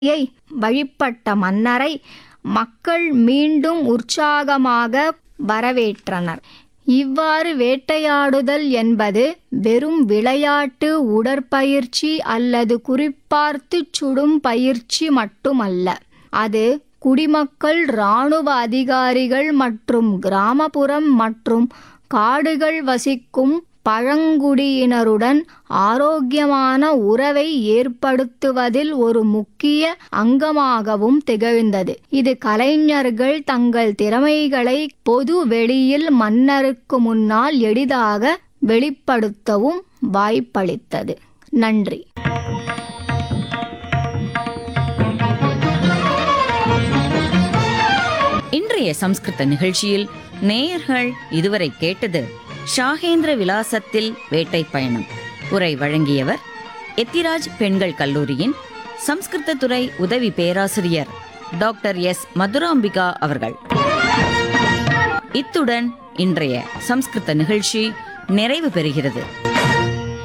யை வழிபட்ட மன்னரை மக்கள் மீண்டும் உற்சாகமாக வரவேற்றனர் இவ்வாறு வேட்டையாடுதல் என்பது வெறும் விளையாட்டு உடற்பயிற்சி அல்லது குறிப்பார்த்துச் சுடும் பயிற்சி மட்டுமல்ல அது குடிமக்கள் இராணுவ அதிகாரிகள் மற்றும் கிராமப்புறம் மற்றும் காடுகள் வசிக்கும் பழங்குடியினருடன் ஆரோக்கியமான உறவை ஏற்படுத்துவதில் ஒரு முக்கிய அங்கமாகவும் திகழ்ந்தது இது கலைஞர்கள் தங்கள் திறமைகளை பொது வெளியில் மன்னருக்கு முன்னால் எளிதாக வெளிப்படுத்தவும் வாய்ப்பளித்தது நன்றி இன்றைய சம்ஸ்கிருத நிகழ்ச்சியில் நேயர்கள் இதுவரை கேட்டது ஷாகேந்திர விலாசத்தில் வேட்டை பயணம் உரை வழங்கியவர் எத்திராஜ் பெண்கள் கல்லூரியின் சம்ஸ்கிருத துறை உதவி பேராசிரியர் டாக்டர் எஸ் மதுராம்பிகா அவர்கள் இத்துடன் இன்றைய சம்ஸ்கிருத நிகழ்ச்சி நிறைவு பெறுகிறது